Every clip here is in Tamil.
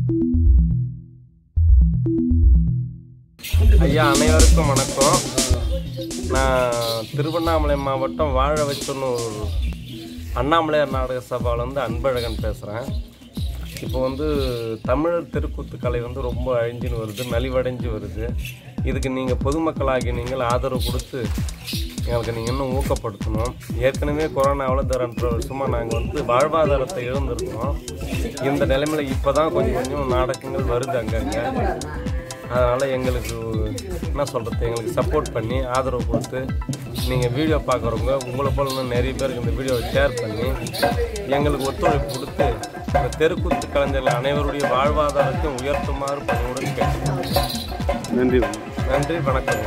ஐயா அனைவருக்கும் வணக்கம் நான் திருவண்ணாமலை மாவட்டம் வாழ வச்சனூர் அண்ணாமலையார் நாடக சபாவிலேருந்து அன்பழகன் பேசுகிறேன் இப்போ வந்து தமிழர் தெருக்கூத்து கலை வந்து ரொம்ப அழிஞ்சுன்னு வருது நலிவடைஞ்சு வருது இதுக்கு நீங்கள் பொதுமக்களாகி நீங்கள் ஆதரவு கொடுத்து எங்களுக்கு நீங்கள் இன்னும் ஊக்கப்படுத்தணும் ஏற்கனவே கொரோனாவில் இந்த ரெண்டரை வருஷமாக நாங்கள் வந்து வாழ்வாதாரத்தை இழந்திருக்கோம் இந்த நிலைமையில் இப்போ தான் கொஞ்சம் கொஞ்சம் நாடகங்கள் வருது அங்கங்கே அதனால் எங்களுக்கு என்ன சொல்கிறது எங்களுக்கு சப்போர்ட் பண்ணி ஆதரவு கொடுத்து நீங்கள் வீடியோ பார்க்குறவங்க உங்களை போல இன்னும் நிறைய பேருக்கு இந்த வீடியோவை ஷேர் பண்ணி எங்களுக்கு ஒத்துழைப்பு கொடுத்து இந்த தெருக்கூத்து கலைஞர்கள் அனைவருடைய வாழ்வாதாரத்தையும் உயர்த்துமாறு பணியுடன் கேட்டுக்கிறேன் நன்றி நன்றி வணக்கம்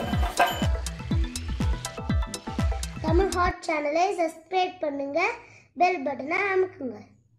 தமிழ் ஹாட் சேனலை சப்ஸ்கிரைப் பண்ணுங்க பெல் பட்டனை அமுக்குங்க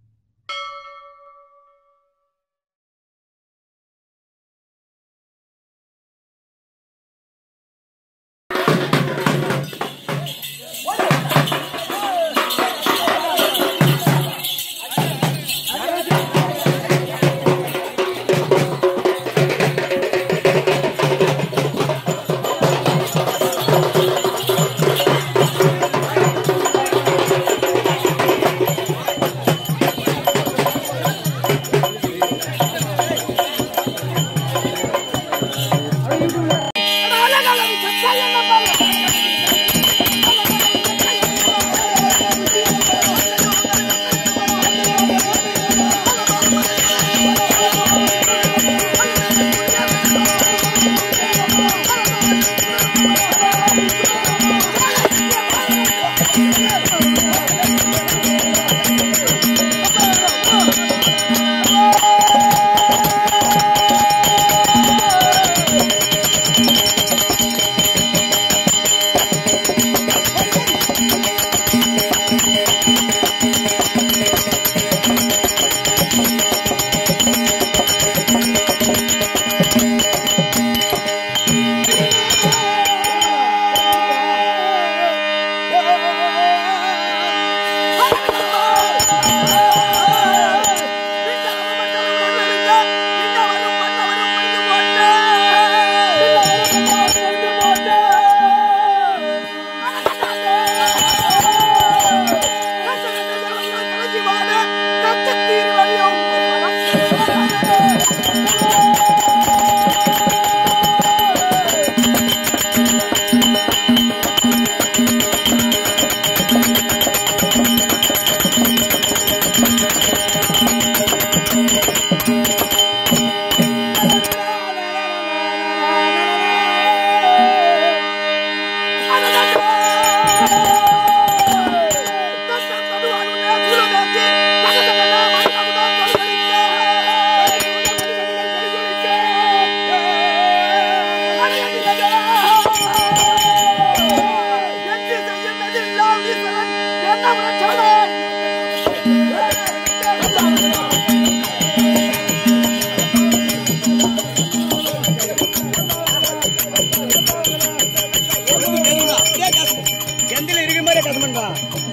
எந்தில இருக்கிற மாதிரி கதமண்டா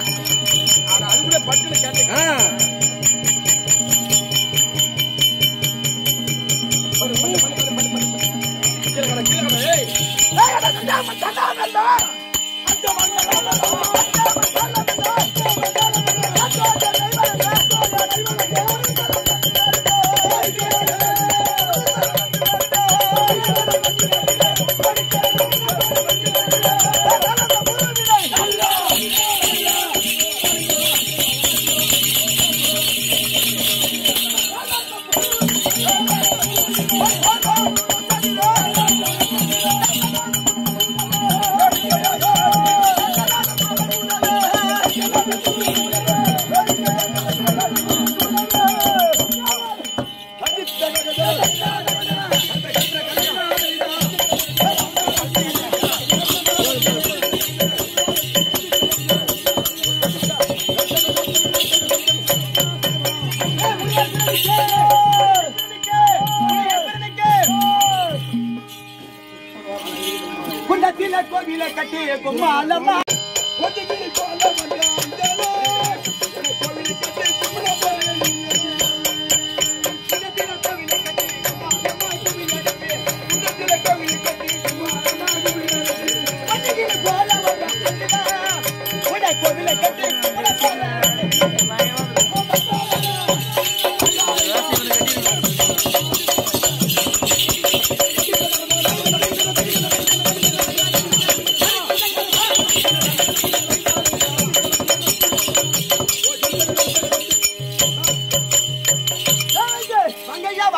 ஆ. குண்டத்தில கோவில கட்டி கும்மாலம்மா ஒதுக்கிட்டு கோல வந்தாங்களே கோவில் கட்டி கும்மாலம்மா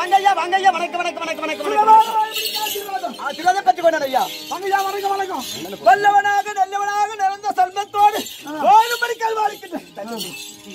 வாங்க ஐயா வாங்க ஐயா வணக்கம் வணக்கம் வணக்கம் வணக்கம் வணக்கம் ஆசீர்வாதம் பெற்றுக்கொண்டேன் ஐயா ஐயா வணக்கம் வணக்கம் வல்லவனாக நல்லவனாக நிறந்த செல்வத்தோடு ஓடு மணிக்கால் வாழ்க்கின்றேன்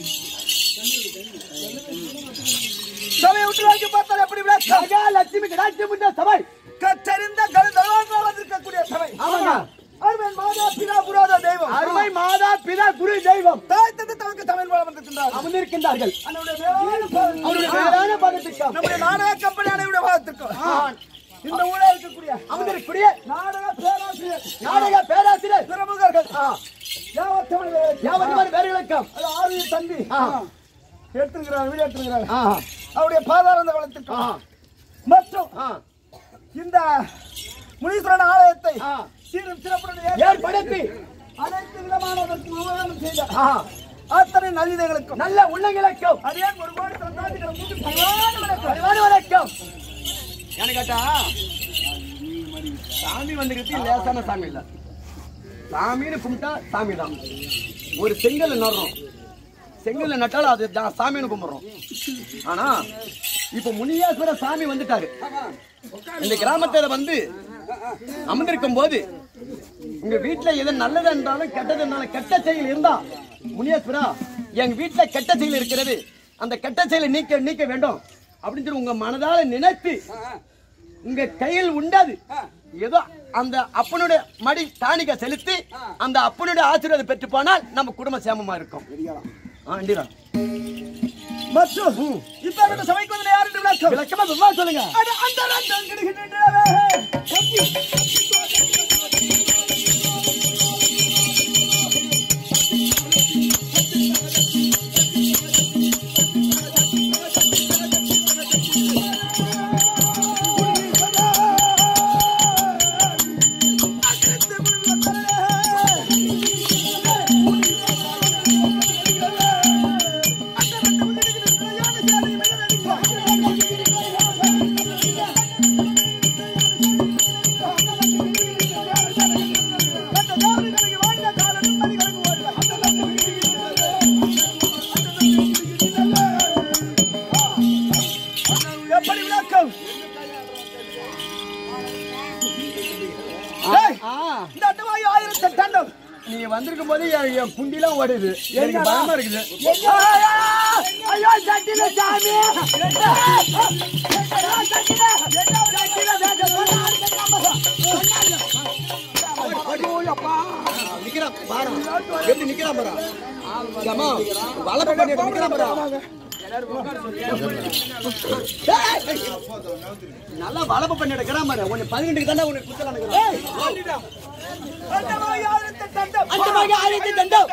சபை விட்டு பார்த்தால் எப்படி விளக்கம்? ஐயா லட்சுமி கடாட்சி முன்ன சபை கற்றறிந்த கருந்தளவாக வந்திருக்கக்கூடிய சபை ஆமாங்க. அருமை மாதா பிதா புராத தெய்வம் அருமை மாதா பிதா குரு தெய்வம் தாய் தந்தை தமக்கு தமிழ் வளம் வந்திருக்கின்றார் அமர்ந்திருக்கின்றார்கள் நம்முடைய மேலான பாதம். அவருடைய மேலான பதத்திற்கும் நம்முடைய நாடக கம்பெனி அனைவருடைய பாதத்திற்கும் இந்த ஊழல் இருக்கக்கூடிய அமர்ந்திருக்கக்கூடிய நாடக பேராசிரியர் நாடக பேராசிரியர் பிரமுகர்கள் யாவத் தமிழர்கள் யாவருமான பேர்களுக்கும் அது ஆரிய தம்பி எடுத்திருக்கிறார் வீடியோ எடுத்திருக்கிறார் ஆ, அவருடைய பாதாரந்த வளத்திற்கும் ஆ, மற்றும் ஆ, இந்த முனீஸ்வரன் ஆலயத்தை ஆ. சீரும் சிறப்புடன் ஏற்படுத்தி அனைத்து விதமானதற்கு உபகாரம் செய்த ஆ, அத்தனை நலிதைகளுக்கும் நல்ல உள்ளங்களுக்கும் அடியான் ஒரு கோடி தந்தாதிகளை மூன்று பகவான வணக்கம். பரிவான வணக்கம் என்ன கேட்டா சாமி வந்துக்கிட்டு லேசான சாமி இல்ல சாமின்னு கும்பிட்டா சாமி தான் ஒரு செங்கல் நடுறோம் செங்கல்ல நட்டாலும் அது தான் சாமின்னு கும்பிடுறோம் ஆனா இப்ப முனியாஸ்வர சாமி வந்துட்டாரு இந்த கிராமத்துல வந்து அமர்ந்திருக்கும் போது உங்க வீட்டுல எது நல்லது என்றாலும் கெட்டது என்றாலும் கெட்ட செயல் இருந்தா முனியேஸ்வரா எங்க வீட்டுல கெட்ட செயல் இருக்கிறது அந்த கெட்ட செயலை நீக்க நீக்க வேண்டும் அப்படின்னு சொல்லி உங்க மனதால நினைத்து உங்க கையில் உண்டாது ஏதோ அந்த அப்பனுடைய மடி தானிக்க செலுத்தி அந்த அப்பனுடைய ஆசீர்வாதம் பெற்று போனால் நம்ம குடும்ப சேமமா இருக்கும் ஆ, நன்றிடா. மற்றும் இப்ப அந்த சபைக்கு வந்து யார் என்று விளக்கம் விளக்கமா விவா சொல்லுங்க அட அந்த ரத்தம் கிடுகின்றனவே. எப்படி விளக்கம் ஏய், இந்த அட்டவாயு ஆயிரத்தி தண்டம் நீங்க வந்திருக்கும் போது என் என் புண்டிலாம் ஓடுது எனக்கு பயமா இருக்குது ஐயோ சட்டில சாமி நிக்கிறான் பாரு எப்படி நிக்கிறான் பாரு ஏம்மா, வளர்ப்பு பண்ணிட்டு நிக்கிறான் பாரு ஏய், நல்லா வளர்ப்பு பண்ணி எடுக்கிறான் பாரு உன்னை பதினெட்டுக்கு தானே உனக்கு குத்தலாம் அட்டவாயு ஆயிரத்தி தண்டம் அந்த மாதிரி ஆயிரத்தி தண்டம்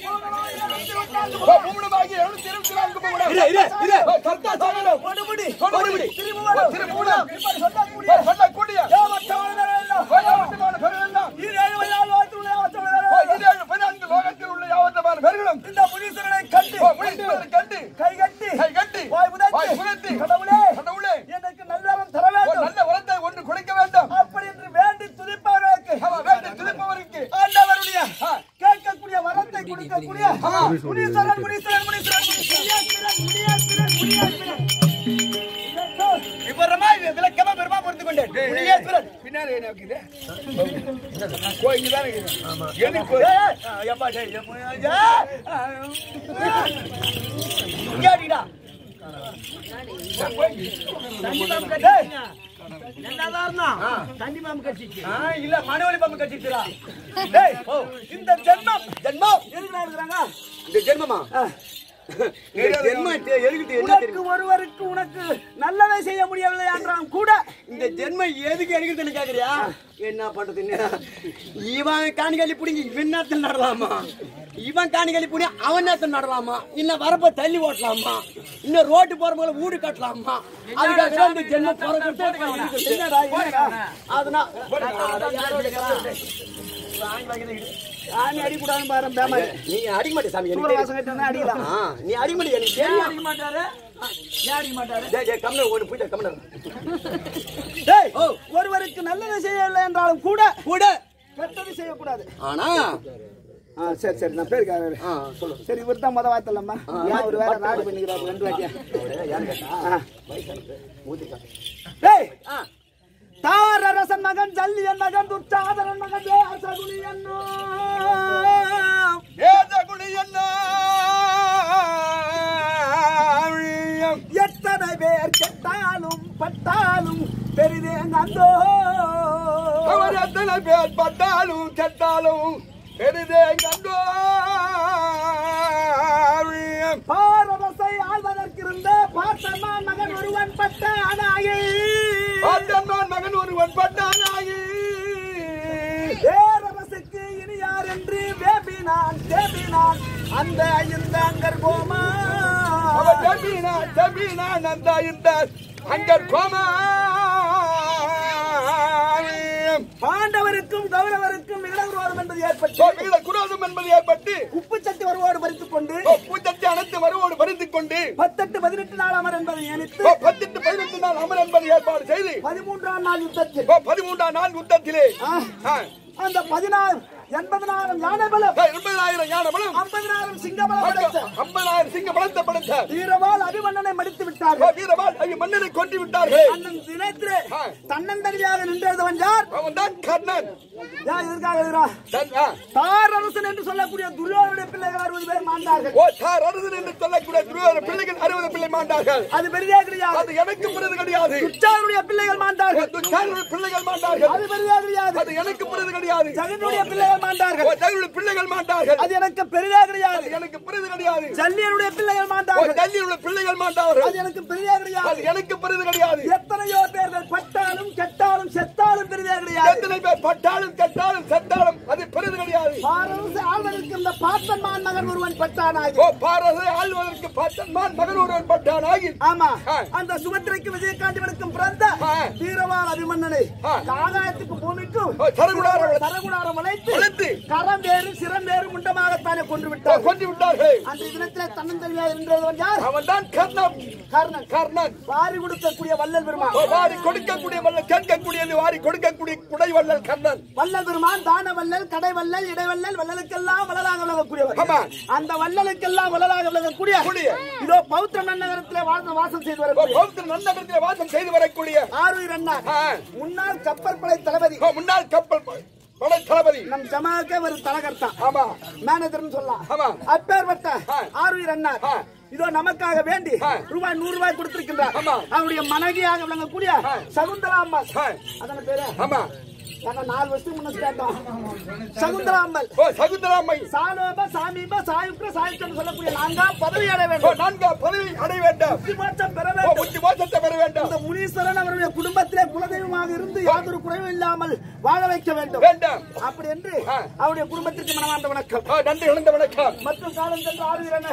பூமணமாகி எழுநூத்தி இருபத்தி நான்கு பூமணம். இரு, இரு, இரு. சர்க்கா சாகரம். கொடுமுடி. கொடுமுடி. திருமுகம். திருமுகம். இப்படி சொல்லக்கூடிய சொல்லக்கூடிய யாவற்றவர்கள் எல்லாம். யாவற்றமான பெருவெல்லாம் ஈரேழு வயதால் வாழ்த்துள்ள யாவற்றவர்கள் ஓ, எல்லாம். இதேழு பதினான்கு லோகத்தில் உள்ள யாவற்றமான பெருகளும் இந்த முனீஸ்வரனை கண்டு ஓ, முனீஸ்வரரை கண்டு கை கட்டி கை கட்டி வாய் புதைத்து, வாய் புதைத்து, கடவுளே கடவுளே எனக்கு நல்லவன் தர ஓ, வேண்டும் நல்ல வரத்தை ஒன்று கொடுக்க வேண்டும் அப்படி என்று வேண்டி துதிப்பவர்களுக்கு அவன் வேண்டி துதிப்பவருக்கு ஆண்டவருடைய கேட்கக்கூடிய வரத்தை கொடுக்கக்கூடிய முனீஸ்வரன் முனீஸ்வரன் முனீஸ்வரன் முனீஸ்வரன் முனியாஸ்வரன் முனியாஸ்வரன் விவரமா விளக்கமா பெருமா பொறுத்து கொண்டேன் முனியேஸ்வரன் பின்னாடி என்ன இருக்குது ஓ இங்கதான் இருக்குது எதுக்கு எப்பா டேய் எப்பா இங்கடிடா ஆ, இல்ல மனவழி பாம்பு கட்டிச்சுடா டேய், ஓ இந்த ஜென்மம் ஜென்மம் எதுக்குடா இருக்கிறாங்க இந்த ஜென்மமா இந்த ஜென்மம் எதுக்கிட்டு என்ன உனக்கு தெரியும் ஒருவருக்கு உனக்கு நல்லதை செய்ய முடியவில்லை என்றாலும் கூட இந்த ஜென்மம் எதுக்கு எடுக்குதுன்னு கேக்குறியா என்ன பண்றது என்ன? இவன் காணிகளி புடிங்கி இவன் நேரத்தில் நடலாமா இவன் காணிகளி புடி அவன் நேரத்தில் நடலாமா இல்ல வரப்ப தள்ளி ஓட்டலாமா இன்னும் ரோட்டு போற போல வீடு கட்டலாமா அதுக்காக தான் இந்த ஜென்மம் பிறக்கிறது என்னடா என்னடா அதனால சாமி அடிக்கூடாதுன்னு பாரு பேமாரி நீ அடிக்க மாட்டே சாமி எனக்கு சூரவாசம் தெரியும். கட்டினா அடிக்கலாம் ஆ, நீ அடிக்க மாட்டே எனக்கு ஏன் தெரியும் அடிக்க மாட்டாரு ஏன் அடிக்க மாட்டாரு டேய், டேய், கம்முனு ஓடு, போயிட்டு வா, கம்முனு. டேய், ஓ. ஒருவருக்கு நல்லது செய்யவில்லை என்றாலும் கூட கூட கெட்டது செய்யக்கூடாது ஆனா ஆ சரி சரி நான் பேர் கேட்கறேன். ஆ சொல்லு சரி இவர் தான் முத வார்த்தலம்மா ஏன் ஒரு வேற நாடு பண்ணிக்கிறாரு ரெண்டு வாட்டியா யாரு கேட்டா ஆ. ஊதிக்கா டேய் ஆ தாரரசன் மகன் ஜல்லியன் மகன் துச்சாதரன் மகன் தேசகுலியன் எத்தனை பேர் கெட்டாலும் பட்டாலும் பெரிதே அந்தோ அவர் எத்தனை பேர் பட்டாலும் கெட்டாலும் பெரிதே கண்டோ பாரரசை ஆள்வதற்கிருந்த பார்த்தமான் மகன் ஒருவன் பட்ட அனாயே பாட்டம்மான் மகன் ஒருவன் பட்டானாகி பேரரசுக்கு இனி யார் என்று வேபினான் தேபினான் அந்த இந்த அங்கர் போமா அவர் ஜமீனா ஜமீனா நந்தா இந்த அங்கர் கோமா பாண்டவருக்கும் கௌரவருக்கும் இளவுரோதம் என்பது ஏற்பட்டு வீட குரோதம் என்பது ஏற்பட்டு உப்பு சட்டி வருவோடு பறித்துக் கொண்டு பூச்சத்தை அனைத்து வருவோடு பறித்துக் கொண்டு பத்தெட்டு பதினெட்டு நாள் அமர் என்பதை நினைத்து ஓ, பத்தெட்டு பதினெட்டு நாள் அமர் என்பது ஏற்பாடு செய்து பதிமூன்றாம் நாள் யுத்தத்தில் ஓ, பதிமூன்றாம் நாள் யுத்தத்திலே ஆ, ஆ, அந்த பதினாறு எண்பதனாயிரம் யானை பலம் ஓ, இருபதாயிரம் யான பலம் ஐம்பதனாயிரம் சிங்க பலம் படைத்த ஐம்பதாயிரம் சிங்க பலத்தை படைத்த வீரவால் அபிமன்னனை மடித்து ஓ, விட்டார்கள் வீரவாள் ஐயோ மன்னனை கொண்டு விட்டார்கள் அண்ணன் தினத்திலே ஆ. தன்னந்தனியாக நின்றதவன் யார் அவன் தான் கர்ணன் யார் எதற்காக எழுதுறா தன்- ஆ. தாரரசன் என்று சொல்லக்கூடிய துரியோதனுடைய பிள்ளைகள் அறுபது பேர் மாண்டார்கள் ஓ தார் அறுதன் என்று சொல்லக்கூடிய துருவர பிள்ளைகள் அறுபது பிள்ளை மாண்டார்கள் அது பெரிதே கிடையாது அது எனக்கு பிறகு கிடையாது துச்சாருடைய பிள்ளைகள் மாண்டார்கள் துச்சாருடைய பிள்ளைகள் மாண்டார்கள் அது பெரிதே கிடையாது அது எனக்கு பிறகு கிடையாது ஜெகனுடைய பிள்ளைகள் ஓ மாண்டார்கள் ஜெகனுடைய பிள்ளைகள் மாண்டார்கள் அது எனக்கு பெரிதே கிடையாது அது எனக்கு பிறகு கிடையாது ஜல்லியனுடைய பிள்ளைகள் ஓ மாண்டார்கள் டெல்லியுள்ள பிள்ளைகள் மாண்டார்கள் அது எனக்கு பெரிதே கிடையாது அது எனக்கு பிறகு கிடையாது எத்தனையோ பேர்கள் பட்டாலும் கெட்டாலும் செத்தாலும் பெரிதே கிடையாது எத்தனை பேர் பட்டாலும் கெட்டாலும் செத்தாலும் அது பிறகு கிடையாது பாரரசு ஆள்வதற்கு இந்த பாத்தன்மான் மகன் ஒருவன் பட்டானாகி ஓ பாரத ஆழ்வதற்கு பத்தன்மான் மகன் ஒருவன் பட்டானாகி ஆமா ஆ. அந்த சுபத்திரைக்கு விஜயகாண்டிவனுக்கும் பிறந்த ஆ. வீரவாள் அபிமன்னனை ஆ. ஆகாயத்துக்கு பூமிக்கும் ஓ, தரகுடாரம் வளர்த்து- தரகுடாரம் வளைத்து வளைத்து. கரம் வேறு சிரம் வேறு முண்டமாகத்தானே கொன்று ஓ, விட்டார் கொண்டு விட்டார்கள் அன்றைய தினத்திலே தன்னந்தனியாக நின்றவன் யார் அவன் தான் கர்ணன் கர்ணன் கர்ணன் வாரி கொடுக்கக்கூடிய வள்ளல் பெருமான் ஓ, வாரி கொடுக்கக்கூடிய வல்லல் கேட்கக்கூடியது வாரி கொடுக்கக்கூடிய குடை வல்லல் கர்ணன் வள்ளல் பெருமான் தான வள்ளல் கடை வள்ளல் இடைவள்ளல் வள்ளலுக்கெல்லாம் வள்ளலாக விளங்கக்கூடியவர் ஆமா. அந்த வள்ளலுக்கெல்லாம் வள்ளலாக விளங்கக்கூடிய கூடிய. இதோ பௌத்த நன்னகரத்திலே வாழ்ந்த வாசம் செய்து ஓ, வரக்கூடிய பௌத்த நன்னகரத்திலே வாசம் செய்து வரக்கூடிய ஆறுயிர் அண்ணார் ஆ. முன்னாள் கப்பற்படை தளபதி ஓ, முன்னாள் கப்பல் ப- படை தளபதி நம் ஜமாக்கே ஒரு தலகர்த்தா ஆமா மேனேஜர்னு சொல்லலாம் ஆமா. அப்பேற்பட்ட ஆ. ஆறுயிர் அண்ணார் ஆ. இதோ நமக்காக வேண்டி ஆ. ரூபாய் நூறு ரூபாய் கொடுத்திருக்கின்றார் ஆமா. அவருடைய மனைவியாக விளங்கக்கூடிய ஆ. சகுந்தலா அம்மாள் ஆ. அதன பேரு ஆமா நாங்க நாலு வருஷத்துக்கு முன்ன கேட்டோம் சகுந்தலா அம்மாள் ஓ சகுந்தராமை சாலோப சாமீப சாயுக்ர சாயுக்ரம் சொல்லக்கூடிய நான்காம் பதவி அடைய ஓ வேண்டும் நான்காம் பதவி அடைய வேண்டாம் முக்தி மோட்சம் பெற ஓ வேண்டும் முத்தி மோசத்தை பெற வேண்டாம் இந்த முனீஸ்வரன் அவருடைய குடும்பத்திலே குலதெய்வமாக இருந்து யாதொரு குறைவும் இல்லாமல் வாழ வைக்க வேண்டும் வேண்டாம் அப்படி என்று ஆ. அவருடைய குடும்பத்திற்கு மனமார்ந்த வணக்கம் ஓ நன்றி இழந்த வணக்கம் மற்றும் காலம் சென்ற ஆளுகிறன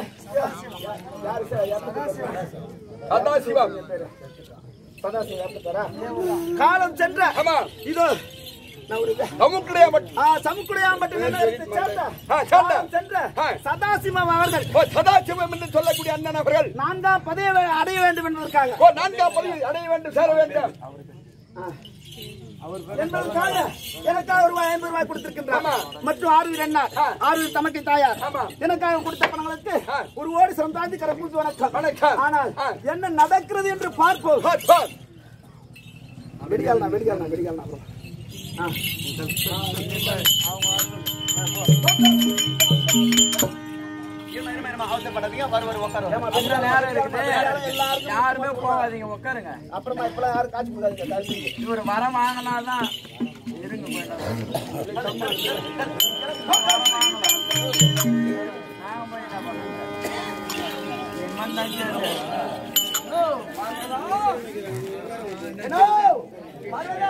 யாரு சார் யாரு அதான் சிவம் காலம் சென்ற ஆமா இதோ நான் ஒரு அமுக்குடைய மட்டும் ஆ, சமுக்குடையாம்பட்டு நிலையத்தை சேர்ந்த ஆ, சேர்ந்த. காலம் சென்ற ஆ. சதாசிவம் அவர்கள் ஓ சதாசிவம் என்று சொல்லக்கூடிய அண்ணன் அவர்கள் நான்காம் பதவியை அடைய வேண்டும் என்பதற்காக ஓ நான்காம் பதவி அடைய வேண்டும் சேர வேண்டும் என்பதற்காக எனக்காக ஒரு ரூபாய் ஐம்பது ரூபாய் கொடுத்திருக்கின்றார் ஆமா. மற்றும் ஆறுவீர் அண்ணார் ஆ. ஆறுவீர் தமக்கை தாயார் ஆமா. எனக்காக கொடுத்த பணங்களுக்கு ஆ. ஒரு ஓடி சந்தாந்தி கரப்பூசி வணக்கம் வணக்கம். ஆனால் ஆ. என்ன நடக்கிறது என்று பார்ப்போம் பார், பார். வெடிகாலண்ணா வெடிகாலண்ணா வெடிகாலண்ணா அப்புறம் ஆ. யாருமே போகாதீங்க உட்காருங்க அப்புறமா இப்பெல்லாம் யாரும் காட்சி கொடுக்காதீங்க தயவு செஞ்சு. இவர் வரம் வாங்கினாதான் இருங்க போயிடலாம் நாங்க போய் என்ன பண்ணுறது என்னோ? வாங்கடா.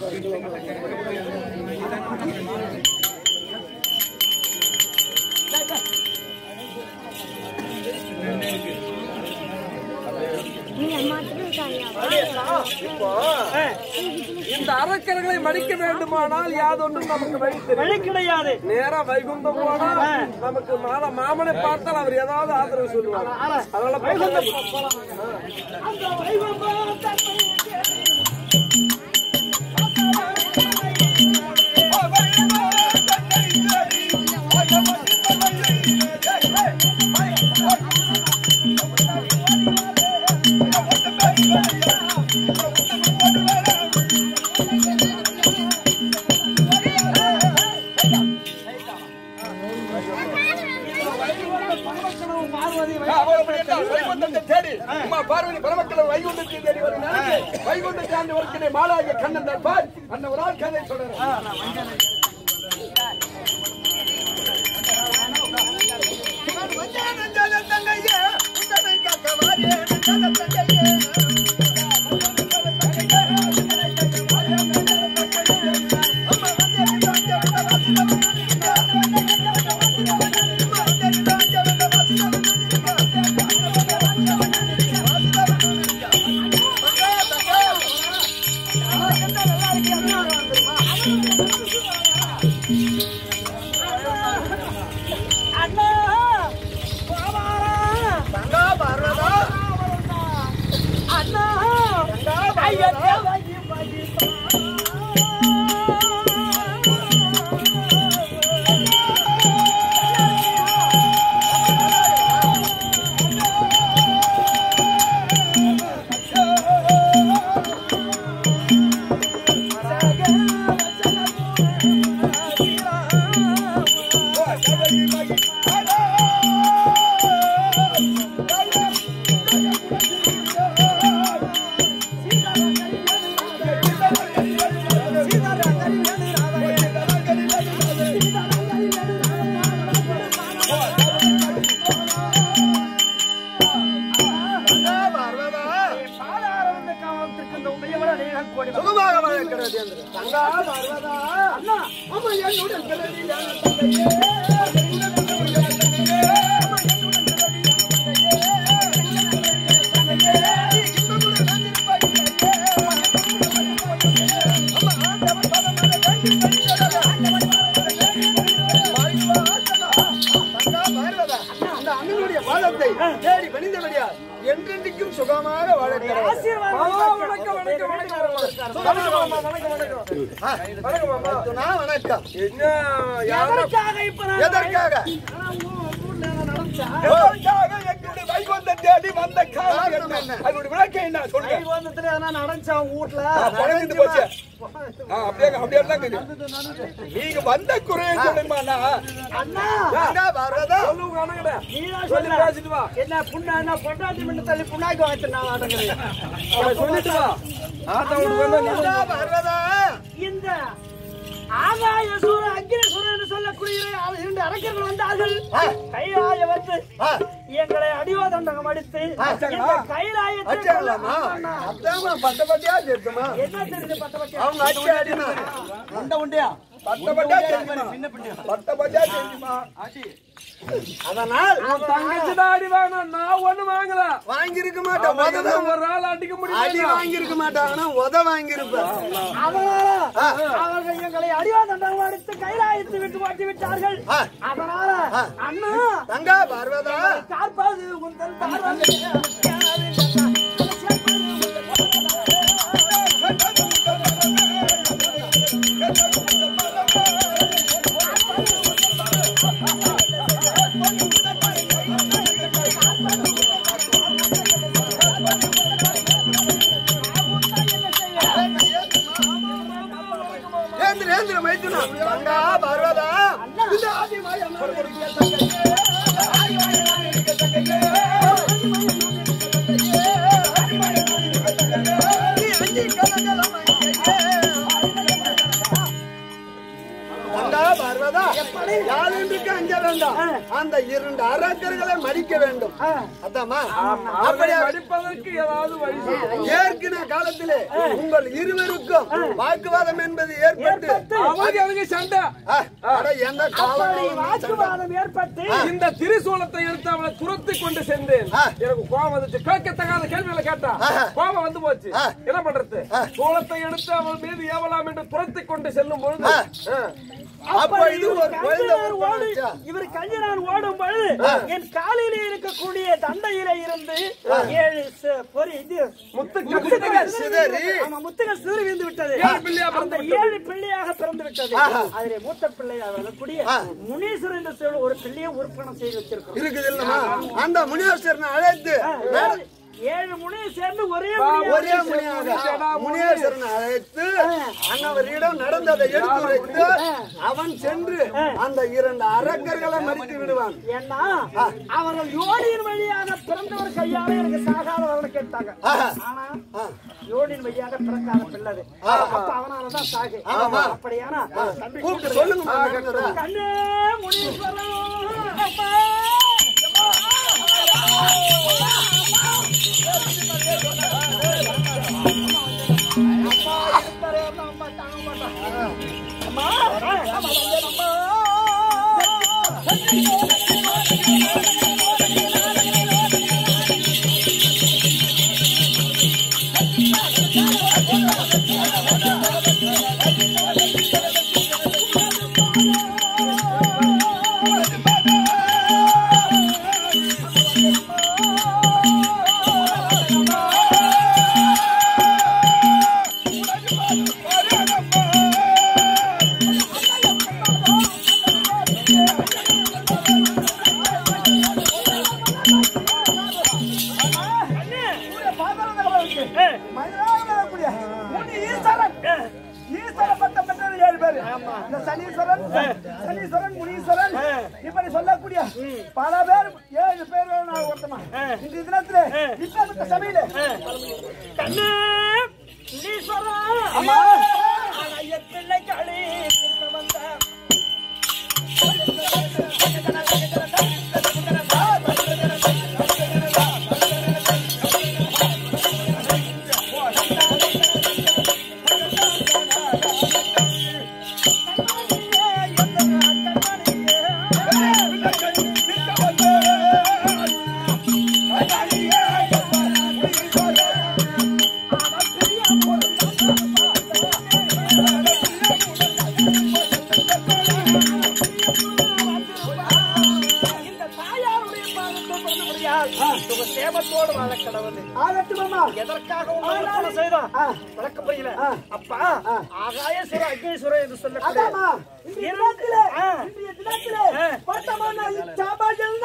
இந்த அரக்கர்களை மடிக்க வேண்டுமானால் யாதொன்றும் நமக்கு வழி தெரியும். வழி கிடையாது நேரா வைகுந்தம் போனால் நமக்கு மால மாமனை பார்த்தால் அவர் ஏதாவது ஆதரவு சொல்லுவார் அதனால வைகுந்தம் அந்த வைகுண்டம் தன்னை ஓ, வைகுந்தம் தன்னை தேடி, வைகுந்தம் வைகுண்டத்தை தேடி அம்மா பார்வதி பரமக்கள் வைகுண்டத்தை தேடி வரும் நாளைக்கு வைகுண்டத்தை ஆண்டு வருகிறேன் மாலாகிய கண்ணன் தர்பார் அந்த ஒரு ஆள் கதை சொல்றேன் சுகமாக வாழ்க்கிறது என்று தங்கா பார்வதா அண்ணா அம்மா என்னுடன் பிறவி அந்த அண்ணனுடைய பாதத்தை தேடி பணிந்தபடியா என்றென்றைக்கும் சுகமாக வாழக்கிறது வணக்கம் வணக்கம் வணக்கம் வணக்கம் மாமா வணக்கம் வணக்கம் வணக்கம் மாமா நான் வணக்கம் என்ன எதற்காக இப்ப நான் எதற்காக நடந்தேன் எதற்காக எங்களுடைய வைகுந்தம் தேடி வந்த காரணம் என்ன அதனுடைய விளக்கம் என்ன சொல்லுங்க வைகுந்தத்துல எதனா நடந்துச்சா உங்க வீட்டுல நடந்து போச்சு ஆ, அப்படியே அப்படியே தான் இருக்குது. நீங்க வந்த குறைய சொல்லுங்கம்மா அண்ணா வரதா சொல்லுங்க அண்ணா நீதான் சொல்ல என்ன புண்ணா என்ன பொண்டாட்டி மின்னு தள்ளி புண்ணாக்கி வாங்கிட்டு நான் ஆடுங்கிறேன் சொல்லிட்டு வா வரதா இந்த ஆகாய சூர அக்னி சூரன் என்று சொல்லக்கூடிய இரண்டு அரக்கர்கள் வந்தார்கள் கைலாய வந்து எங்களை அடிவாதண்டகம் அடித்து எங்க கைலாயத்தை அச்சாங்களாமா ஆமாண்ணா. அதாம்மா பட்ட பட்டியா சேர்த்துமா என்ன தெரியுது பத்த பத்தியா அவங்க அச்சு அடிமா அந்த உண்டியா பட்ட பட்டியா சேர்த்துமா பட்ட பட்டியா சேர்த்துமா அதனால் தங்கச்சி தான் அடி வாங்கணும் நான் ஒண்ணு வாங்கல வாங்கியிருக்க மாட்டேன் உத தான் ஒரு ஆள் அடிக்க அடி முடியும் வாங்கியிருக்க மாட்டாங்கன்னா உத வாங்கியிருப்பேன் அதனால அவர்கள் எங்களை அடிவாதண்டகம் அடித்து கைலாயத்தை விட்டு மாட்டி விட்டார்கள் ஆ. அதனால அண்ணா தங்கா பார்வதா காப்பாது உங்கள் பார்வதி ஏந்திர ஏந்திர மைத்துனா தங்கா பார்வதா இந்த ஆதிமாய் தங்கா பார்வதா யாரென்றுக்கு அஞ்ச வேண்டாம் அந்த இரண்டு அரக்கர்களை மடிக்க வேண்டும் அதாமா அப்படியா அடிப்பதற்கு ஏதாவது வழி சொல்லுங்க ஏற்கனவே காலத்திலே உங்கள் இருவருக்கும் வாக்குவாதம் என்பது ஏற்பட்டு அவங்க அவங்க சண்டை ஆ, அட, என்ன காலம் அப்படி வாக்குவாதம் ஏற்பட்டு இந்த திரிசூலத்தை எடுத்து அவளை துரத்தி கொண்டு சென்றேன் ஆ. எனக்கு கோபம் வந்துச்சு கேட்கத்தகாத கேள்விகளை கேட்டா ஆஹா. கோபம் வந்து போச்சு ஆ. என்ன பண்றது சூலத்தை எடுத்து அவள் மீது ஏவலாம் என்று துரத்தி கொண்டு செல்லும் பொழுது ஆ. ஆ. அப்ப இது ஒரு குழந்தை கஞ்சனார் ஓடு உருவாச்சா? இவர் கஞ்சனார் ஓடும் பொழுது என் காலிலே இருக்கக்கூடிய தண்டையில இருந்து ஏழு ச- பொறி இது முத்துக்கள் முத்துக்கள் சிதறி. ஆமா, முத்துக்கள் சிதறி விழுந்து விட்டது ஏழு பிள்ளையா அந்த பிறந்து ஏழு பிள்ளையாக பிறந்து விட்டது அதிலே மூத்த பிள்ளையாக வரக்கூடிய முனீஸ்வரன் என்று சொல்லி ஒரு பிள்ளையை உறுப்பினம் செய்து வச்சிருக்கோம் இருக்குது இல்லமா அந்த முனிவசரனை அழைத்து ஏழு- ஏழு முனையை சேர்ந்து ஒரே ஒரே முனியாக முனியேஸ்வரனை அழைத்து அன்னவரிடம் நடந்ததை எடுத்து வைத்து அவன் சென்று அந்த இரண்டு அரக்கர்களை மறித்து விடுவான் ஏன்னா அவர்கள் யோனியின் வழியாக பிறந்தவர் கையால எனக்கு சாகாத வரல கேட்டாங்க ஆஹா. ஆனா யோனியின் வழியாக பிறக்காத பிள்ளது அப்ப அவனாலதான் சாகு அப்படியானா தம்பி கூப்பிட்டு சொல்லுங்க மகன்களா. கண்ணே முனீஸ்வரன் அம்மா. அம்மா இருப்பாரே, அம்மா, அம்மா தாங்க மாட்டாங்க. அம்மா, அம்மா, வந்தேன், அம்மா. இந்த சனீஸ்வரன் சனீஸ்வரன் முனீஸ்வரன் இப்படி சொல்லக்கூடிய பல பேர் ஏழு பேர் நான் ஒருத்தமா இந்த தினத்துல இப்ப சபையில கண்ணே முனீஸ்வரா அம்மா. அழகிய பிள்ளை களி வந்த இந்த தாயாருடைய பாதத்தை கொண்டபடியால் சுக சேமத்தோடு வாழ கடவுள் ஆகட்டுமாமா எதற்காக உங்களை செய்தோம் விளக்க புரியல அப்பா ஆகாய சிற அக்னீஸ்வரர் என்று சொல்லக்கூடிய அதாம்மா இந்த தினத்திலே இன்றைய தினத்திலே பட்டமான இச்சாபாயில்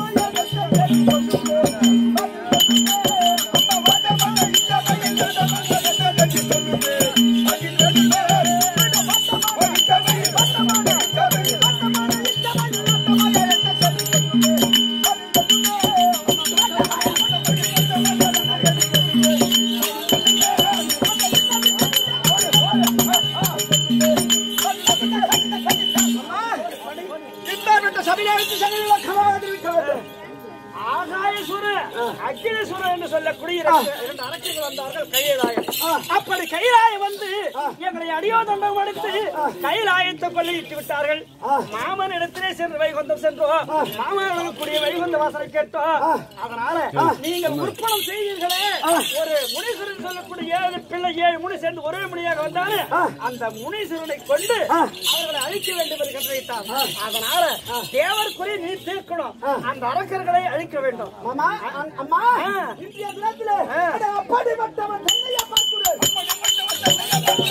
ஆகாயசுர அக்னீஸ்வர என்று சொல்லக்கூடிய இரண்டு இரண்டு அரக்கர்கள் வந்தார்கள் கைலாயம் அப்படி கைலாயம் வந்து எங்களை அடியோ தண்டம் அடித்து கைலாயத்தை கொள்ளையிட்டு விட்டார்கள் மாமன் இடத்திலே சென்று வைகுந்தம் சென்றோம் மாமன் கூடிய வைகுந்த வாசலை கேட்டோம் அதனால நீங்கள் முற்பணம் செய்தீர்களே ஒரு முனீஸ்வரன் சொல்லக்கூடிய ஏழு பிள்ளை ஏழு முனி சேர்ந்து ஒரே முனியாக வந்தாரு அந்த முனீஸ்வரனை கொண்டு அவர்களை அழிக்க வேண்டும் என்று கட்டளையிட்டார் அதனால தேவர்குறி நீ தீர்க்கணும் அந்த அரக்கர்களை அழிக்க வேண்டும் அம்மா அ- அம்மா இன்றைய தினத்திலே அட அப்படிப்பட்டவன் தன்னையா பார்க்கிறேன்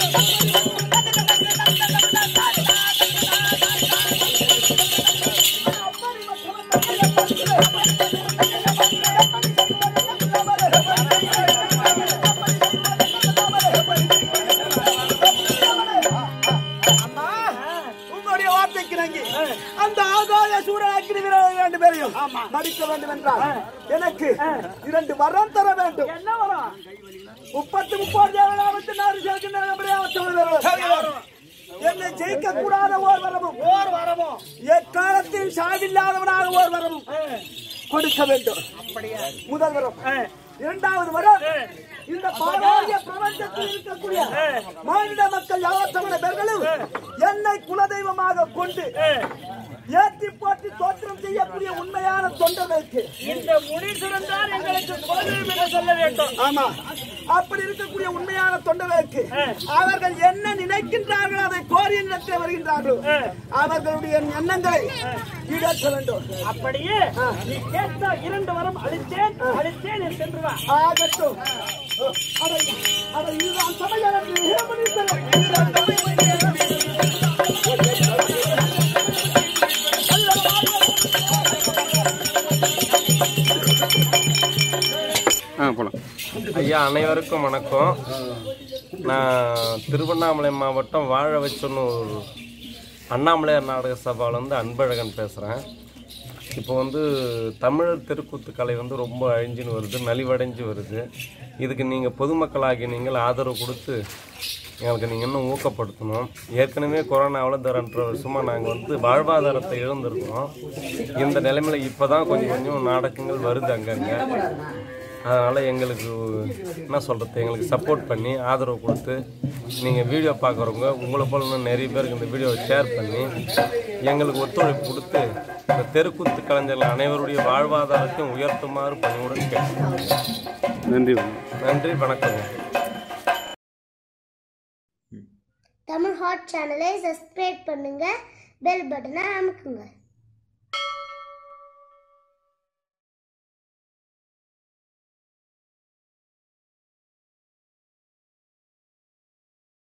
உங்களுடைய வார்த்தைக்கு நங்கி அந்த ஆகாய சூர அக்னி வீரர்கள் இரண்டு பேரையும் மடிக்க வேண்டும் என்றால் எனக்கு இரண்டு வரம் தர வேண்டும் என்ன வரும் முப்பத்தி முப்பது தேவனாவத்து நாடு சேர்க்கின்ற நம்முடைய அவத்தவர் என்னை ஜெயிக்க கூடாத ஓர் வரமும் ஓர் வரமோ எக்காலத்தில் சாவில்லாதவனாக ஓர் வரமும் கொடுக்க வேண்டும் முதல் வரம் இரண்டாவது வரம் இந்த பாராய பிரபஞ்சத்தில் இருக்கக்கூடிய மாநில மக்கள் யாவத்தவன பேர்களும் என்னை குலதெய்வமாக கொண்டு ஏற்றி போற்றி தோற்றம் செய்யக்கூடிய உண்மையான தொண்டர்களுக்கு இந்த முனீஸ்வரன் தான் எங்களுக்கு குலதெய்வம் என்று சொல்ல வேண்டும் ஆமா அப்படி இருக்கக்கூடிய உண்மையான தொண்டர்களுக்கு அவர்கள் என்ன நினைக்கின்றார்கள் அதை கோரி நிலத்தில் வருகின்றார்கள் அவர்களுடைய எண்ணங்களை ஈடேற்ற வேண்டும் அப்படியே நீ கேட்ட இரண்டு வரம் அளித்தேன் அளித்தேன் என்று சென்று வா ஆகட்டும் அதை அதை இதுதான் சமையல் என்று ஏமனித்தனர். இதுதான் ஆ ஐயா அனைவருக்கும் வணக்கம் நான் திருவண்ணாமலை மாவட்டம் வாழ வச்சொன்னூர் அண்ணாமலையார் நாடக சபாவிலேருந்து அன்பழகன் பேசுகிறேன் இப்போ வந்து தமிழர் தெருக்கூத்து கலை வந்து ரொம்ப அழிஞ்சுன்னு வருது நலிவடைஞ்சு வருது இதுக்கு நீங்கள் பொதுமக்களாகி நீங்கள் ஆதரவு கொடுத்து எங்களுக்கு நீங்கள் இன்னும் ஊக்கப்படுத்தணும் ஏற்கனவே கொரோனாவில் இந்த ரெண்டரை வருஷமாக நாங்கள் வந்து வாழ்வாதாரத்தை இழந்திருக்கிறோம் இந்த நிலைமையில் இப்போ தான் கொஞ்சம் கொஞ்சம் நாடகங்கள் வருது அங்கங்கே அதனால் எங்களுக்கு என்ன சொல்கிறது எங்களுக்கு சப்போர்ட் பண்ணி ஆதரவு கொடுத்து நீங்கள் வீடியோ பார்க்குறவங்க உங்களை போல இன்னும் நிறைய பேருக்கு இந்த வீடியோவை ஷேர் பண்ணி எங்களுக்கு ஒத்துழைப்பு கொடுத்து இந்த தெருக்கூத்து கலைஞர்கள் அனைவருடைய வாழ்வாதாரத்தையும் உயர்த்துமாறு பணிவுடன் கேட்கிறேன் நன்றி நன்றி வணக்கம் தமிழ் ஹாட் சேனலை சப்ஸ்கிரைப் பண்ணுங்க பெல் பட்டனை அமுக்குங்க